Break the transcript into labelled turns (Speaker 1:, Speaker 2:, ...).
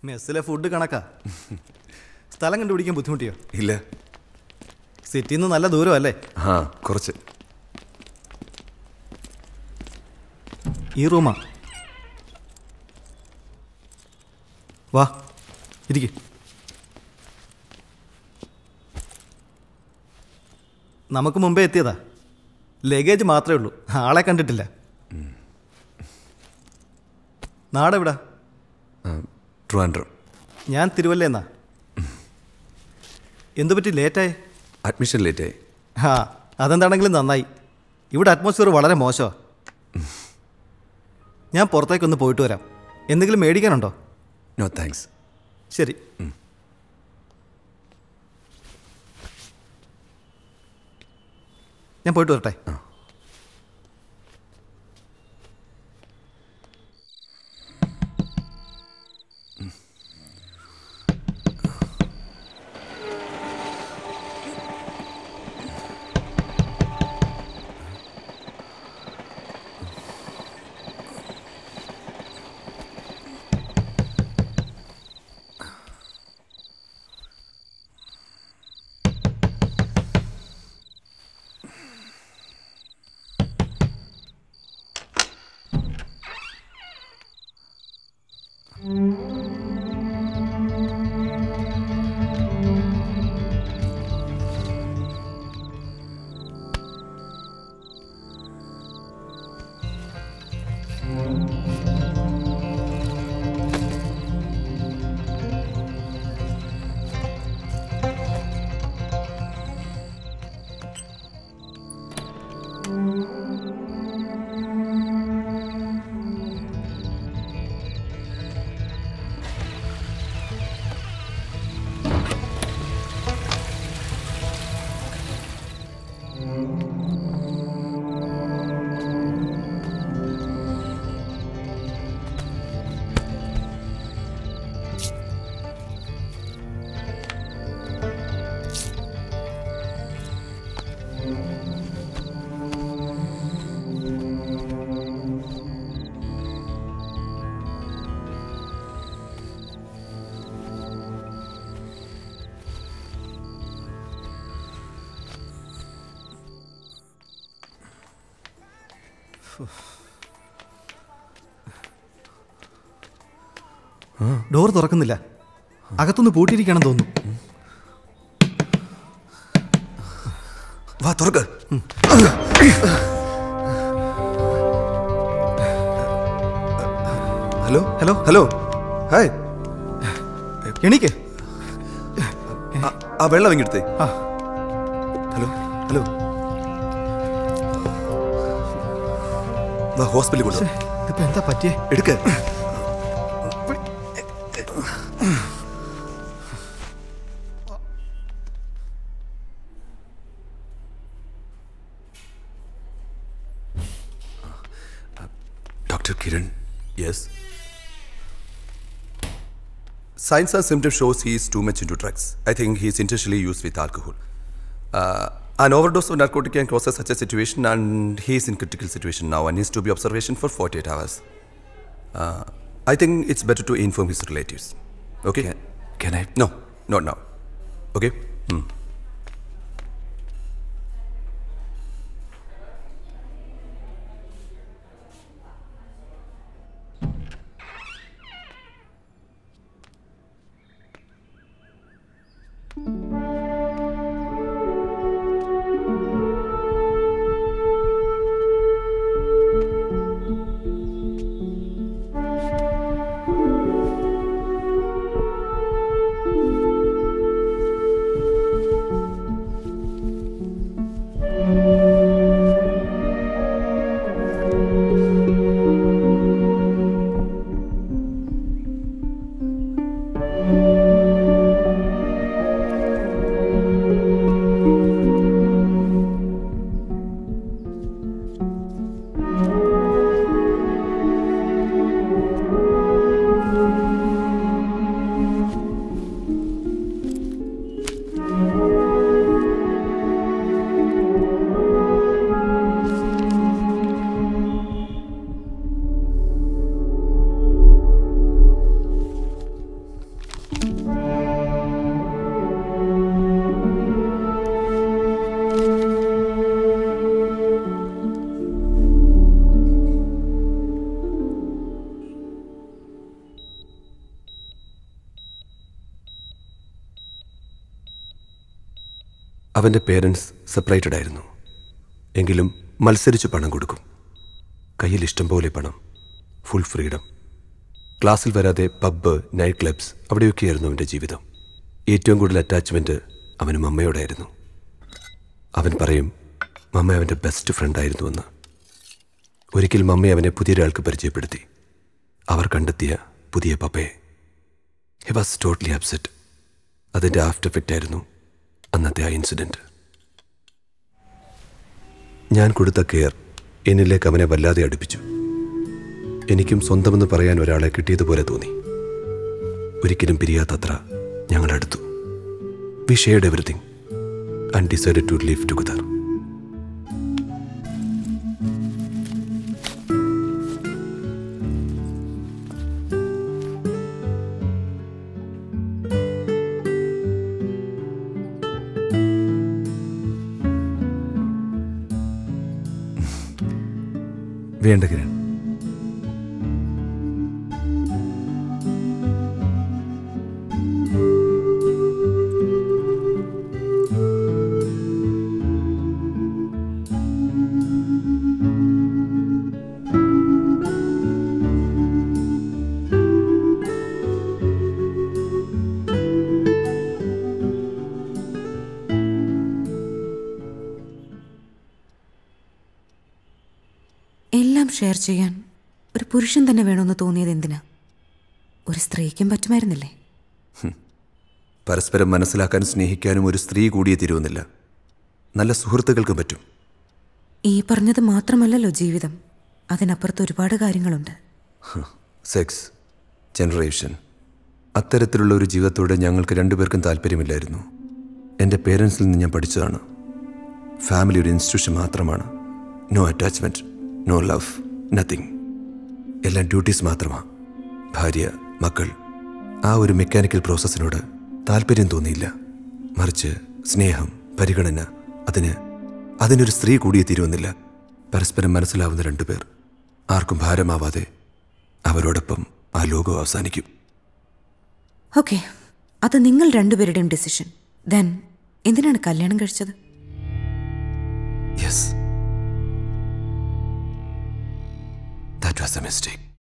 Speaker 1: മെസ്സിലെ food കണക്കാ സ്ഥലം കണ്ടുപിടിക്കാൻ ബുദ്ധിമുട്ടിയോ
Speaker 2: ഇല്ല
Speaker 1: സിറ്റിയിൽ നിന്ന് നല്ല ദൂരം അല്ലേ
Speaker 2: ആ കുറച്ച്
Speaker 1: ഈ റൂമാ വാ ഇരിക്ക് നമുക്ക് മുമ്പേ എത്തിയതാ ലഗേജ് മാത്രമേ ഉള്ളൂ ആളെ കണ്ടിട്ടില്ല നാടെവിടാ
Speaker 2: ട്രിവാൻഡ്രം
Speaker 1: ഞാൻ തിരുവല്ലേന്നാ എന്തു പറ്റി ലേറ്റായി
Speaker 2: അഡ്മിഷൻ ലേറ്റായി
Speaker 1: ആ അതെന്താണെങ്കിലും നന്നായി ഇവിടെ അറ്റ്മോസ്ഫിയർ വളരെ മോശമാണ് ഞാൻ പുറത്തേക്കൊന്ന് പോയിട്ട് വരാം എന്തെങ്കിലും മേടിക്കാനുണ്ടോ
Speaker 2: നോ താങ്ക്സ്
Speaker 1: ശരി ഞാൻ പോയിട്ട് വരട്ടെ ഡോർ തുറക്കുന്നില്ല അകത്തൊന്ന് പൂട്ടിയിരിക്കണം തോന്നുന്നു
Speaker 2: വാ തുറക്ക് ഹലോ
Speaker 1: ഹലോ
Speaker 2: ഹലോ ഹായ്
Speaker 1: എണീക്ക്
Speaker 2: ആ- ആ വെള്ളം ഇങ്ങെടുത്തേ
Speaker 1: ആ
Speaker 2: ഹലോ ഹലോ വാ ഹോസ്പിറ്റലിൽ കൊണ്ടു
Speaker 1: ഇതിപ്പോ എന്താ പറ്റിയേ
Speaker 2: എടുക്ക doctor Kiran
Speaker 3: Yes.
Speaker 2: Signs and symptoms shows he is too much into drugs. I think he is intentionally used with alcohol. Uh, an overdose of narcotic can cause such a situation, and he is in critical situation now and needs to be observation for 48 hours. Uh, I think it's better to inform his relatives. Okay?
Speaker 3: Can, can I?
Speaker 2: No, not now. Okay? Hmm. അവൻ്റെ parents separated ആയിരുന്നു എങ്കിലും മത്സരിച്ച് പണം കൊടുക്കും കയ്യിൽ ഇഷ്ടം പോലെ പണം ഫുൾ ഫ്രീഡം ക്ലാസ്സിൽ വരാതെ പബ്ബ് നൈറ്റ് ക്ലബ്സ് അവിടെയൊക്കെയായിരുന്നു അവൻ്റെ ജീവിതം ഏറ്റവും കൂടുതൽ അറ്റാച്ച്മെൻറ്റ് അവന് മമ്മയോടായിരുന്നു അവൻ പറയും മമ്മ അവൻ്റെ ബെസ്റ്റ് ഫ്രണ്ടായിരുന്നുവെന്ന് ഒരിക്കൽ മമ്മ അവനെ പുതിയൊരാൾക്ക് പരിചയപ്പെടുത്തി അവർ കണ്ടെത്തിയ പുതിയ പപ്പയെ ഹി വാസ് ടോട്ടലി അപ്സെറ്റ് അതിൻ്റെ ആഫ്റ്റർ എഫക്റ്റ് ആയിരുന്നു അന്നത്തെ ആ ഇൻസിഡൻറ്റ് ഞാൻ കൊടുത്ത കെയർ എന്നിലേക്ക് അവനെ വല്ലാതെ അടുപ്പിച്ചു എനിക്കും സ്വന്തമെന്ന് പറയാൻ ഒരാളെ കിട്ടിയതുപോലെ തോന്നി ഒരിക്കലും പിരിയാത്തത്ര ഞങ്ങൾ അടുത്തു we shared everything and decided to live together
Speaker 1: വേണ്ട കിരൺ
Speaker 3: എല്ലാം ഷെയർ ചെയ്യാൻ ഒരു പുരുഷൻ തന്നെ വേണമെന്ന് തോന്നിയത് എന്തിനാ ഒരു സ്ത്രീക്കും പറ്റുമായിരുന്നില്ലേ
Speaker 2: പരസ്പരം മനസ്സിലാക്കാനും സ്നേഹിക്കാനും ഒരു സ്ത്രീ കൂടിയേ തീരുവുന്നില്ല നല്ല സുഹൃത്തുക്കൾക്കും പറ്റും
Speaker 3: ഈ പറഞ്ഞത് മാത്രമല്ലല്ലോ ജീവിതം അതിനപ്പുറത്ത് ഒരുപാട് കാര്യങ്ങളുണ്ട്
Speaker 2: സെക്സ് ജനറേഷൻ അത്തരത്തിലുള്ള ഒരു ജീവിതത്തോട് ഞങ്ങൾക്ക് രണ്ടുപേർക്കും താല്പര്യമില്ലായിരുന്നു എൻ്റെ പേരൻസിൽ നിന്ന് ഞാൻ പഠിച്ചതാണ് ഫാമിലി ഒരു ഇൻസ്റ്റിറ്റ്യൂഷൻ മാത്രമാണ് no attachment no love nothing എല്ലാം ഡ്യൂട്ടീസ് മാത്രമാണ് ഭാര്യ മക്കൾ ആ ഒരു മെക്കാനിക്കൽ പ്രോസസ്സിനോട് താല്പര്യം തോന്നിയില്ല മറിച്ച് സ്നേഹം പരിഗണന അതിന് അതിനൊരു സ്ത്രീ കൂടിയേ തീരുവന്നില്ല പരസ്പരം മനസ്സിലാവുന്ന രണ്ടുപേർ ആർക്കും ഭാരമാവാതെ അവരോടൊപ്പം ആ ലോകം അവസാനിക്കും
Speaker 3: ഓക്കെ അത് നിങ്ങൾ രണ്ടുപേരുടെയും ഡിസിഷൻ ദെൻ എന്തിനാണ് കല്യാണം കഴിച്ചത്
Speaker 2: yes that was a mistake